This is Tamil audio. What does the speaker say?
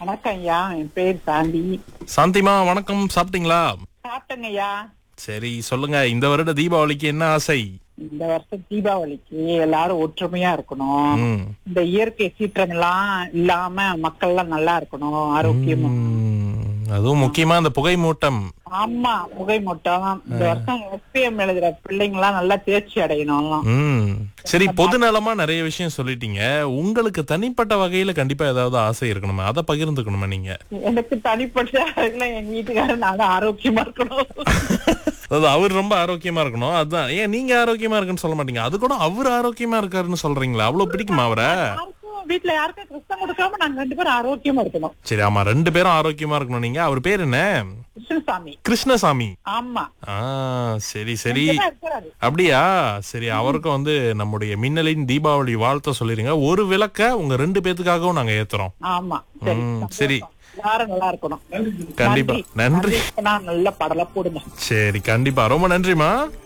வணக்கம் ஐயா என் பேர் சாந்தி சாந்திமா வணக்கம் சாப்பிட்டீங்களா சாப்பிட்டேங்க ஐயா சரி சொல்லுங்க இந்த வருட தீபாவளிக்கு என்ன ஆசை இந்த வருஷம் தீபாவளிக்கு எல்லாரும் ஒற்றுமையா இருக்கணும் ம். இந்த இயற்கை சீற்றங்கள்லாம் இல்லாம மக்கள் எல்லாம் நல்லா இருக்கணும் ஆரோக்கியமா ம், அதுவும் முக்கியமா இந்த புகை மூட்டம் ஆமா புகை மூட்டம் இந்த வருஷம் எஸ்பிஎம் எழுதுற பிள்ளைங்க எல்லாம் நல்லா தேர்ச்சி அடையணும் ம் சரி பொது நலமா நிறைய விஷயம் சொல்லிட்டீங்க உங்களுக்கு தனிப்பட்ட வகையில கண்டிப்பா ஏதாவது ஆசை இருக்கணுமா அதை பகிர்ந்துக்கணுமா நீங்க எனக்கு தனிப்பட்ட இதுல எங்க வீட்டுக்காரர் நானும் ஆரோக்கியமா இருக்கணும் அதாவது அவர் ரொம்ப ஆரோக்கியமா இருக்கணும் அதுதான் ஏன் நீங்க ஆரோக்கியமா இருக்குன்னு சொல்ல மாட்டீங்க அது கூட அவர் ஆரோக்கியமா இருக்காருன்னு சொல்றீங்களா அவ்வளவு பிடிக்குமா அவரை யாருக்கும் வீட்டுல யாருக்கும் கஷ்டம் கொடுக்காம நாங்க ரெண்டு பேரும் ஆரோக்கியமா இருக்கணும் சரி ஆமா ரெண்டு பேரும் ஆரோக்கியமா இருக்கணும் நீங்க அவர் பேர் என்ன கிருஷ்ணசாமி கிருஷ்ணசாமி ஆமா ஆ சரி சரி இங்கதான் இருக்கிறாரு அப்படியா சரி அவருக்கும் வந்து நம்முடைய மின்னலின் தீபாவளி வாழ்த்த சொல்லிருங்க ஒரு விளக்க உங்க ரெண்டு பேத்துக்காகவும் நாங்க ஏத்துறோம் ஆமா சரி ம், சந்தோஷம். சரி. எல்லாரும் நல்லா இருக்கணும் கண்டிப்பா. நன்றி. நல்ல படலை போடுங்க சரி கண்டிப்பா ரொம்ப நன்றிமா